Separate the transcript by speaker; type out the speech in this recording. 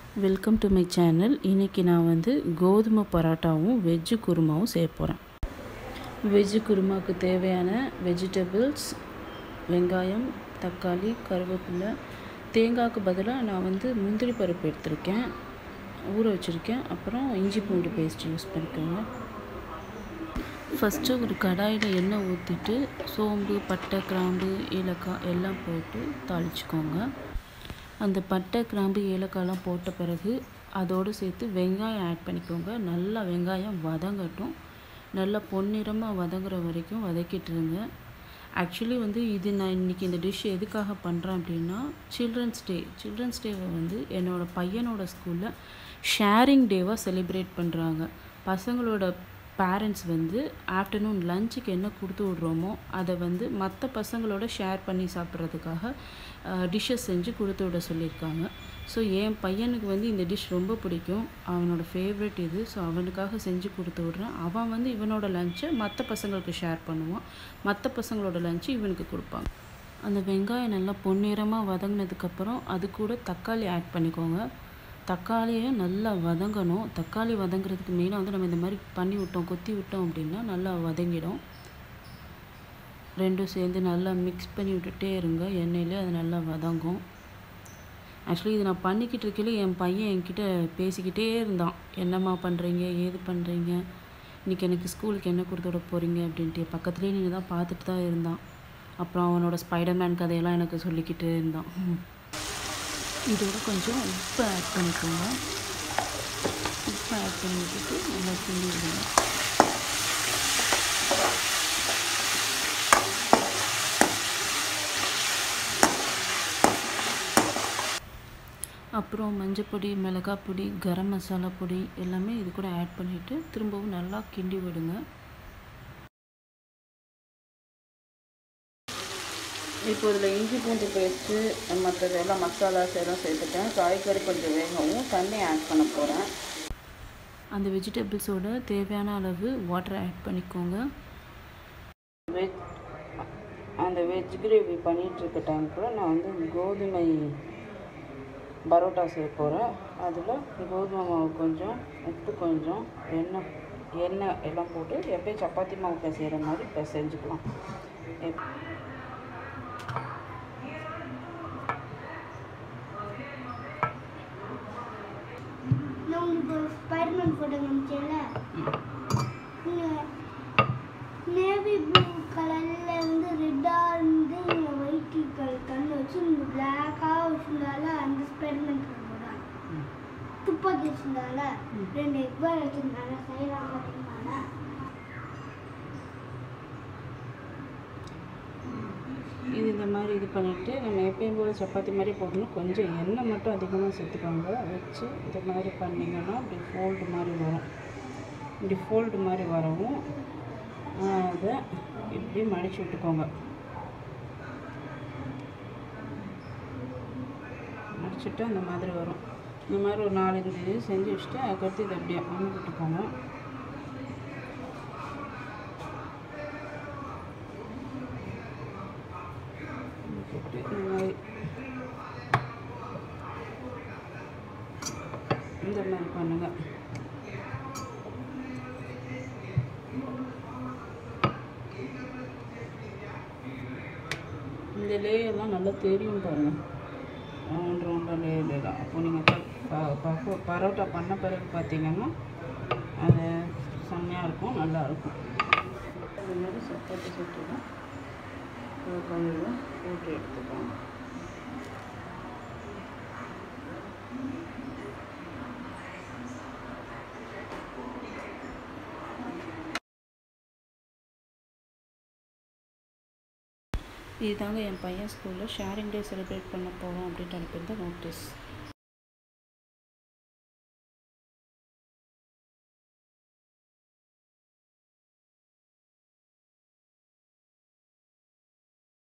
Speaker 1: welcome to my channel இன்றைக்கி நான் வந்து கோதுமை பரோட்டாவும் வெஜ்ஜு குருமாவும் செய்ய போகிறேன் வெஜ்ஜு குருமாவுக்கு தேவையான வெஜிடபிள்ஸ் வெங்காயம் தக்காளி கருவேப்பிலை தேங்காய்க்கு பதிலாக நான் வந்து முந்திரி பருப்பு எடுத்திருக்கேன் ஊற வச்சுருக்கேன் அப்புறம் இஞ்சி பூண்டு பேஸ்ட் யூஸ் பண்ணிக்கோங்க ஃபஸ்ட்டு ஒரு கடாயில் எண்ணெய் ஊற்றிட்டு சோம்பு பட்டை கிராம்பு ஏலக்காய் எல்லாம் போட்டு தாளிச்சுக்கோங்க அந்த பட்டை கிராம்பு ஏலக்காய்லாம் போட்ட பிறகு அதோடு சேர்த்து வெங்காயம் ஆட் பண்ணிக்கோங்க நல்லா வெங்காயம் வதங்கட்டும் நல்லா பொன்னிறமாக வதங்குற வரைக்கும் வதக்கிட்டுருங்க ஆக்சுவலி வந்து இது நான் இன்றைக்கி இந்த டிஷ் எதுக்காக பண்ணுறேன் அப்படின்னா சில்ட்ரன்ஸ் டே சில்ட்ரன்ஸ் டேவை வந்து என்னோடய பையனோட ஸ்கூலில் ஷேரிங் டேவாக செலிப்ரேட் பண்ணுறாங்க பசங்களோட பேரண்ட்ஸ் வந்து ஆஃப்டர்நூன் லஞ்சுக்கு என்ன கொடுத்து விட்றோமோ அதை வந்து மற்ற பசங்களோட ஷேர் பண்ணி சாப்பிட்றதுக்காக டிஷ்ஷஸ் செஞ்சு கொடுத்து விட சொல்லியிருக்காங்க ஸோ என் பையனுக்கு வந்து இந்த டிஷ் ரொம்ப பிடிக்கும் அவனோட ஃபேவரட் இது ஸோ அவனுக்காக செஞ்சு கொடுத்து விட்றேன் அவன் வந்து இவனோட லஞ்சை மற்ற பசங்களுக்கு ஷேர் பண்ணுவான் மற்ற பசங்களோட லஞ்சு இவனுக்கு கொடுப்பாங்க அந்த வெங்காயம் நல்லா பொன்னிறமாக வதங்கினதுக்கப்புறம் அது கூட தக்காளி ஆட் பண்ணிக்கோங்க தக்காளியும் நல்லா வதங்கணும் தக்காளி வதங்குறதுக்கு மெயினாக வந்து நம்ம இந்த மாதிரி பண்ணி விட்டோம் கொத்தி விட்டோம் அப்படின்னா நல்லா வதங்கிடும் ரெண்டும் சேர்ந்து நல்லா மிக்ஸ் பண்ணி விட்டுட்டே இருங்க எண்ணெயிலே அது நல்லா வதங்கும் ஆக்சுவலி இது நான் பண்ணிக்கிட்டு இருக்கையில என் பையன் என்கிட்ட பேசிக்கிட்டே இருந்தான் என்னம்மா பண்ணுறீங்க ஏது பண்ணுறீங்க இன்றைக்கி எனக்கு ஸ்கூலுக்கு என்ன கொடுத்து விட போகிறீங்க அப்படின்ட்டு பக்கத்துலேயே நின்று தான் பார்த்துட்டு தான் இருந்தான் அப்புறம் அவனோட ஸ்பைடர்மேன் கதையெல்லாம் எனக்கு சொல்லிக்கிட்டு இருந்தான் இதோட கொஞ்சம் உப்பு ஆட் பண்ணிக்கோங்க உப்பு ஆட் பண்ணி விட்டுட்டு நல்லா கிண்டி விடுங்க அப்புறம் மஞ்சப்பொடி மிளகாய் பொடி கரம் மசாலா பொடி எல்லாமே இது கூட ஆட் பண்ணிவிட்டு திரும்பவும் நல்லா கிண்டி விடுங்க இப்போ இதில் இஞ்சி பூண்டு பேஸ்ட்டு மற்றது எல்லாம் மசாலாஸ் எல்லாம் சேர்த்துட்டேன் காய்கறி கொஞ்சம் வேகவும் தண்ணி ஆட் பண்ண போகிறேன் அந்த வெஜிடபிள்ஸோட தேவையான அளவு வாட்டர் ஆட் பண்ணிக்கோங்க வெஜ் அந்த வெஜ் கிரேவி பண்ணிகிட்ருக்க டைமுக்குள்ள நான் வந்து கோதுமை பரோட்டா செய்ய போகிறேன் அதில் கோதுமை மாவு கொஞ்சம் உப்பு கொஞ்சம் எண்ணெய் எண்ணெய் எல்லாம் போட்டு எப்பயும் சப்பாத்தி மாவு பிசைகிற மாதிரி பிசைஞ்சுக்கலாம் எப்
Speaker 2: நான் உங்களுக்கு ஒரு ஸ்பைடர்மேன் ஃபோட்டோ காமிச்சேன்ல நேவி ப்ளூ கலரில் வந்து ரெட்டாக இருந்து இங்கே ஒயிட் கலர் கண்ணு வச்சு இங்கே பிளாக்காக வச்சுருந்தால அந்த ஸ்பைடர்மேன் ஃபோட்டோ தான் துப்பாக்கி வச்சுருந்தால ரெண்டு எக்பார் வச்சுருந்தால சைடாக பார்த்தீங்கன்னா
Speaker 1: இது இந்த மாதிரி இது பண்ணிவிட்டு நம்ம எப்பயும் போல் சப்பாத்தி மாதிரி போடணும் கொஞ்சம் எண்ணெய் மட்டும் அதிகமாக சேர்த்துக்கோங்க வச்சு இந்த மாதிரி பண்ணிங்கன்னா இப்படி ஃபோல்டு மாதிரி வரும் இப்படி ஃபோல்டு மாதிரி வரவும் அதை இப்படி மடித்து விட்டுக்கோங்க மடிச்சுட்டு அந்த மாதிரி வரும் இந்த மாதிரி ஒரு நாலஞ்சு இது செஞ்சு வச்சுட்டு அதுக்கடுத்து இதை அப்படியே அமுக்கி விட்டுக்கோங்க போட்டு இந்த மாதிரி இந்த மாதிரி பண்ணுங்க இந்த லேயர்லாம் நல்லா தெரியும் பாருங்கள் ரவுண்ட் ரவுண்டாக லேயர்லாம் அப்போ நீங்கள் பரோட்டா பண்ண பிறகு பார்த்தீங்கன்னா அது செம்மையாக இருக்கும் நல்லா இருக்கும் இந்த மாதிரி சப்பாத்தி சுட்டுதான் கொஞ்சம் போட்டு எடுத்துக்கலாம் இதுதாங்க என் பையன் ஸ்கூலில் ஷேரிங் டே செலிப்ரேட் பண்ண போகிறோம் அப்படின்ட்டு அனுப்பியிருந்த நோட்டீஸ்